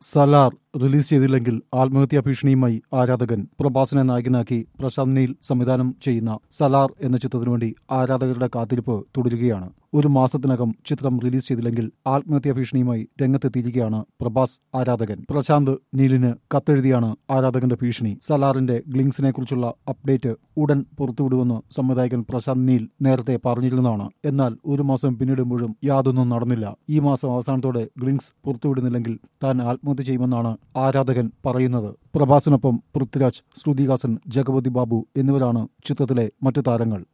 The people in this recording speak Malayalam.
സലാർ റിലീസ് ചെയ്തില്ലെങ്കിൽ ആത്മഹത്യാ ഭീഷണിയുമായി ആരാധകൻ പ്രഭാസിനെ നായകനാക്കി പ്രശാന്ത് നീൽ സംവിധാനം ചെയ്യുന്ന സലാർ എന്ന ചിത്രത്തിനു വേണ്ടി ആരാധകരുടെ കാത്തിരിപ്പ് തുടരുകയാണ് ഒരു മാസത്തിനകം ചിത്രം റിലീസ് ചെയ്തില്ലെങ്കിൽ ആത്മഹത്യാ ഭീഷണിയുമായി രംഗത്തെത്തിയിരിക്കുകയാണ് പ്രഭാസ് ആരാധകൻ പ്രശാന്ത് നീലിന് കത്തെഴുതിയാണ് ആരാധകന്റെ ഭീഷണി സലാറിന്റെ ഗ്ലിങ്സിനെ കുറിച്ചുള്ള അപ്ഡേറ്റ് ഉടൻ പുറത്തുവിടുമെന്ന് സംവിധായകൻ പ്രശാന്ത് നീൽ നേരത്തെ പറഞ്ഞിരുന്നതാണ് എന്നാൽ ഒരു മാസം പിന്നിടുമ്പോഴും യാതൊന്നും നടന്നില്ല ഈ മാസം അവസാനത്തോടെ ഗ്ലിങ്സ് പുറത്തുവിടുന്നില്ലെങ്കിൽ താൻ ആത്മഹത്യ ചെയ്യുമെന്നാണ് ആരാധകൻ പറയുന്നത് പ്രഭാസിനൊപ്പം പൃഥ്വിരാജ് ശ്രുതിഹാസൻ ജഗപതി ബാബു എന്നിവരാണ് ചിത്രത്തിലെ മറ്റു താരങ്ങൾ